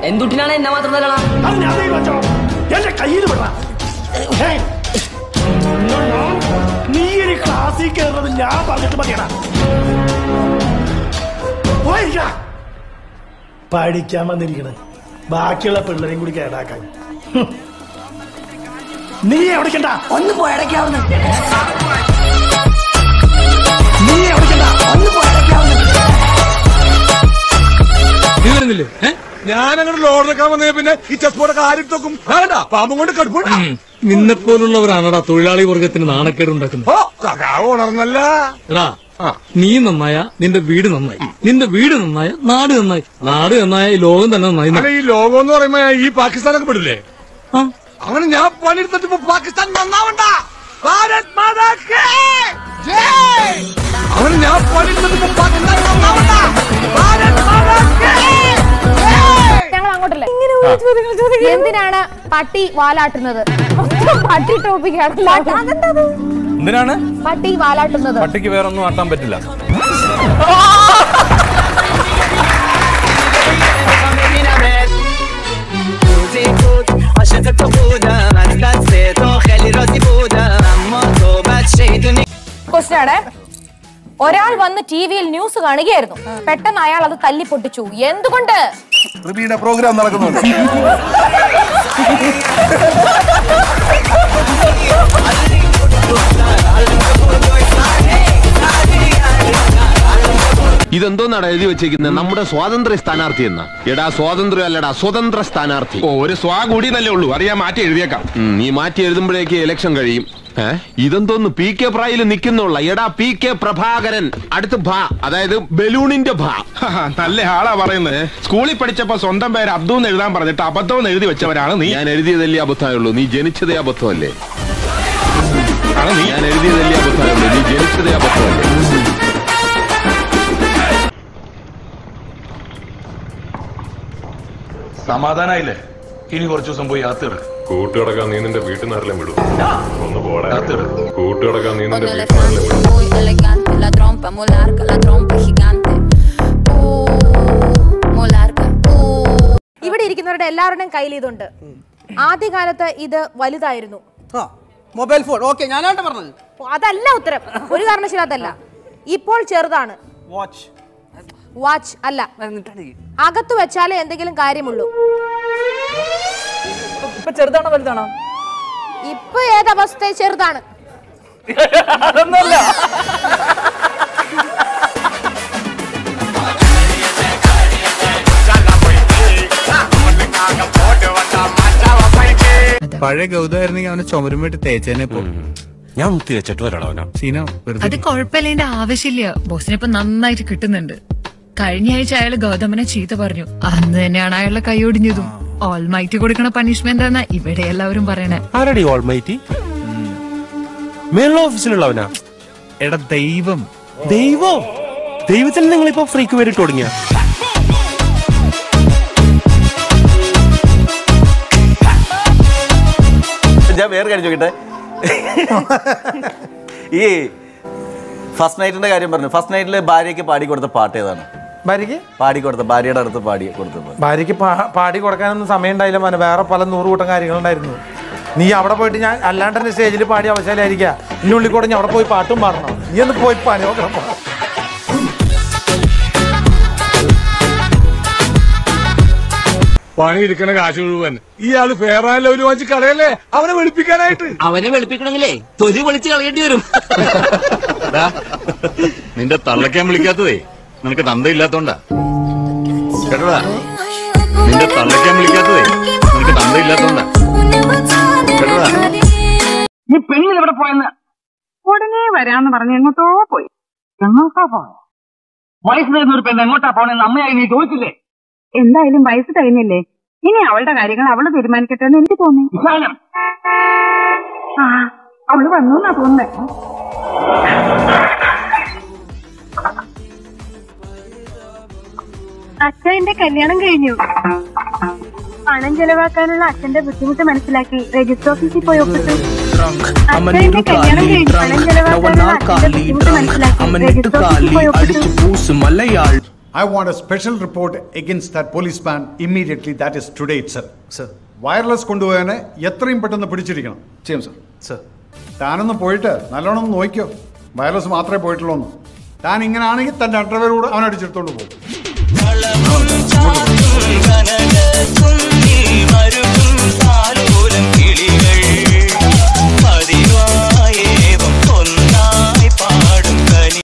എന്തുട്ടിനാണ് എന്നെ മാത്രം തരണ അത് ഞാൻ തീരുമാനിച്ചോ എന്റെ കയ്യിൽ വിട നീ ഇനി ക്ലാസ്സിൽ കയറുന്നത് ഞാൻ പറഞ്ഞിട്ട് മതിയടാ പോയിരിക്ക പഠിക്കാൻ വന്നിരിക്കണേ ബാക്കിയുള്ള പിള്ളേരെയും കൂടി കേടാക്കാൻ ഹും. നീ എവിടേക്കണ്ട ഒന്ന് പോയടക്കാവുന്ന നീ എവിടേക്കണ്ട ഒന്ന് പോയടക്കാവുന്ന നീ വരുന്നില്ലേ ഞാൻ അങ്ങനെ ലോഡെടുക്കാൻ വന്നേ പിന്നെ ഈ ചെസ് ബോർഡൊക്കെ ആരും നോക്കും വേണ്ട പാമ്പും കൊണ്ട് കടുപ്പ നിന്നെ പോലുള്ളവരാണടാ തൊഴിലാളി വർഗത്തിന് നാണക്കേട് ഉണ്ടാക്കുന്നത് ഓ സഖാവ് ഉണർന്നല്ല എടാ നീ നന്നായ നിന്റെ വീട് നന്നായി നിന്റെ വീട് നന്നായ നാട് നന്നായി നാട് നന്നായ ഈ ലോകം തന്നെ നന്നായി അല്ല ഈ ലോകം എന്ന് പറയുമ്പോ ഈ പാകിസ്ഥാനൊക്കെ പെടില്ലേ ആ, അങ്ങനെ ഞാൻ പണിയെടുത്തിട്ട് ഇപ്പൊ പാകിസ്ഥാൻ നന്നാവണ്ട ഭാരത് മാതാ കി ജയ്! അങ്ങനെ ഞാൻ പണിയെടുത്തിട്ട് ഇപ്പൊ പാകിസ്ഥാൻ നന്നാവണ്ട ഭാരത് മാതാ കി ജയ്! ഞങ്ങൾ അങ്ങോട്ടല്ലേ എന്തിനാണ് പട്ടി വാലാട്ടുന്നത് പട്ടി ടോപ്പിക്കാണ് എന്തിനാണ് പട്ടി വാലാട്ടുന്നത് പട്ടിക്ക് വേറൊന്നും ആട്ടാൻ പറ്റില്ല عاشق تو بودم از دست تو خیلی راضی بودم اما تو بد شیطونی ക്വസ്റ്റ്യൻ ആണ് ഒരാൾ വന്ന് ടി വിയിൽ ന്യൂസ് കാണുകയായിരുന്നു പെട്ടെന്ന് അയാൾ അത് തല്ലി പൊട്ടിച്ചു എന്തുകൊണ്ട് റിബിയുടെ പ്രോഗ്രാം നടക്കുന്നുണ്ട് ഇതെന്തോന്നാണ് എഴുതി വെച്ചേക്കുന്നത് നമ്മുടെ സ്വാതന്ത്ര്യ സ്ഥാനാർത്ഥി എന്ന എടാ സ്വാതന്ത്ര്യം അല്ലടാ സ്വതന്ത്ര സ്ഥാനാർത്ഥി ഓ ഒരു സ്വാ കൂടി നല്ലേ ഉള്ളൂ അത് ഞാൻ മാറ്റി എഴുതിയേക്കാം ഉം, നീ മാറ്റി എഴുതുമ്പോഴേക്ക് ഇലക്ഷൻ കഴിയും ഏ ഇതെന്തോന്ന് പി കെ പ്രായിൽ നിൽക്കുന്നുള്ള എടാ പി കെ പ്രഭാകരൻ അടുത്ത് ഭ അതായത് ബലൂണിന്റെ ഭ നല്ല ആളാ പറയുന്നത് സ്കൂളിൽ പഠിച്ചപ്പോ സ്വന്തം പേര് അബ്ദു എന്ന് എഴുതാൻ പറഞ്ഞിട്ട് അബദ്ധം എന്ന് എഴുതി വെച്ചവരാണ് നീ ഞാൻ എഴുതിയതല്ലേ അബദ്ധമായുള്ളൂ നീ ജനിച്ചതേ അബദ്ധമല്ലേ ആണ് നീ ഞാൻ എഴുതിയതല്ലേ അബദ്ധമായുള്ളൂ നീ ജനിച്ചതേ അബദ്ധമല്ലേ സമാധാനായില്ലേ ഇനി കുറച്ചു ദിവസം പോയി അകത്ത് കിടക്ക് കൂട്ടുകിടക്കാൻ നീ നിന്റെ വീട്ടുകാരെല്ലാം വിടും ഒന്ന് പോടാ അകത്ത് കിടക്ക് കൂട്ടുകിടക്കാൻ നീ നിന്റെ Un വീട്ടുകാരെല്ലാം elefante വിടും muy elegante, la trompa muy larga, la trompa gigante. Uh, muy larga. Uh. ഇവിടെ ഇരിക്കുന്നവരുടെ എല്ലാവരുടെയും കയ്യിൽ ഇതുണ്ട് ആദ്യകാലത്ത് ഇത് വലുതായിരുന്നു മൊബൈൽ ഫോൺ ഓക്കെ ഞാനായിട്ട് പറഞ്ഞത് അതല്ല ഉത്തരം ഒരു കാരണവശാലും അതല്ല ഇപ്പോൾ ചെറുതാണ് വാച്ച് വാച്ച് അല്ല അകത്ത് വെച്ചാലേ എന്തെങ്കിലും കാര്യമുള്ളൂ ഇപ്പൊ ചെറുതാണോ വലുതാണോ ഇപ്പൊ ഏതവസ്ഥ ചെറുതാണ് അതൊന്നല്ല പഴയ ഗൗതമായിരുന്നെങ്കിൽ അവനെ ചുമരും വേണ്ടി തേച്ചേനെ ഇപ്പൊ ഞാൻ തേച്ചിട്ട് വരാടോ അവനാ സീന അത് വെറുതെ കുഴപ്പമില്ല ആവശ്യമില്ല ബോസിനെ ഇപ്പൊ നന്നായിട്ട് കിട്ടുന്നുണ്ട് കഴിഞ്ഞ ആഴ്ച അയാൾ ഗൗതമനെ ചീത്ത പറഞ്ഞു അന്ന് തന്നെയാണ് അയാളുടെ കൈ ഒടിഞ്ഞതും ഓൾമൈറ്റി കൊടുക്കണ പണിഷ്മെന്റ് എന്നാ ഇവിടെ എല്ലാവരും പറയണേ ആരടി ഓൾമൈറ്റി മേലുള്ള ഓഫീസിലുള്ളവനാ എടാ ദൈവം ദൈവോ ദൈവത്തിന് നിങ്ങളിപ്പോ ഫ്രീക്ക് വേണ്ടിട്ട് തുടങ്ങിയ ഞാൻ വേറെ കാര്യം ചോദിക്കട്ടെ ഈ ഫസ്റ്റ് നൈറ്റിന്റെ കാര്യം പറഞ്ഞു ഫസ്റ്റ് നൈറ്റിൽ ഭാര്യയ്ക്ക് പാടി കൊടുത്ത പാട്ട് ഏതാണ് ഭാര്യക്ക് പാടി കൊടുത്ത ഭാര്യയുടെ അടുത്ത് പാടി കൊടുത്തത് ഭാര്യക്ക് പാ- പാടി കൊടുക്കാനൊന്നും സമയം ഉണ്ടായില്ല മോനെ വേറെ പല നൂറ് കൂട്ടം കാര്യങ്ങളുണ്ടായിരുന്നു നീ അവിടെ പോയിട്ട് ഞാൻ അല്ലാണ്ട് തന്നെ സ്റ്റേജിൽ പാടി അവശാലായിരിക്കുക ഇനി ഉള്ളിൽ കൂടെ ഞാൻ അവിടെ പോയി പാട്ടും പാടണം നീ ഒന്ന് പോയി പണി നോക്കണം പോ. പണിയെടുക്കണ കാശ് മുഴുവൻ ഇയാള് ഫെയർ ലെവല് വാങ്ങിച്ച് കളയല്ലേ അവനെ വെളുപ്പിക്കാനായിട്ട് അവനെ വെളുപ്പിക്കണമെങ്കിലേ തൊലി പൊളിച്ച് കളയേണ്ടി വരും നിന്റെ തള്ളയ്ക്കാൻ വിളിക്കാത്തതേ നിനക്ക് തന്തയില്ലാത്തോണ്ടാ കേട്ടോടാ നിന്റെ തള്ളയ്ക്കാൻ വിളിക്കാത്തതേ നിനക്ക് തന്തയില്ലാത്തോണ്ടാ കേട്ടോടാ നീ പെണ്ണിൽ എവിടെ പോയെന്ന് ഉടനെ വരാന്ന് പറഞ്ഞ് എങ്ങോട്ടോ പോയി എങ്ങോട്ടാ പോണേ വയസ്സ് തരുന്ന ഒരു പെണ്ണ് എങ്ങോട്ടാ പോണെന്ന് അമ്മയായി നീ ചോദിച്ചില്ലേ എന്തായാലും വയസ്സ് കഴിഞ്ഞില്ലേ ഇനി അവളുടെ കാര്യങ്ങൾ അവള് തീരുമാനിക്കട്ടെ എന്ന് എനിക്ക് തോന്നി വിശാലം ആ അവള് വന്നു എന്നാ തോന്നുന്നേ അച്ഛന്റെ കല്യാണം കഴിഞ്ഞു പണം ചെലവാക്കാനുള്ള അച്ഛന്റെ ബുദ്ധിമുട്ട് മനസ്സിലാക്കി രജിസ്റ്റർ ഓഫീസിൽ പോയി ഒപ്പിട്ടു അച്ഛന്റെ കല്യാണം കഴിഞ്ഞു പണം ചെലവാക്കാനുള്ള അച്ഛന്റെ ബുദ്ധിമുട്ട് മനസ്സിലാക്കി രജിസ്റ്റർ ഓഫീസിൽ പോയി ഒപ്പിട്ടു പൂസ് മലയാൾ I want a special report against that policeman immediately. That is today itself. Sir. Wireless കൊണ്ടുപോയവനെ എത്രയും പെട്ടെന്ന് പിടിച്ചിരിക്കണം ചെയ്യും സർ സർ താനൊന്ന് പോയിട്ട് നല്ലോണം ഒന്ന് നോക്കിയോ വയർലെസ് മാത്രമേ പോയിട്ടുള്ളൂ എന്ന് താൻ ഇങ്ങനെ ആണെങ്കിൽ തന്റെ അണ്ടർവെയർ കൂടെ അവൻ അടിച്ചെടുത്തോണ്ട് പോകും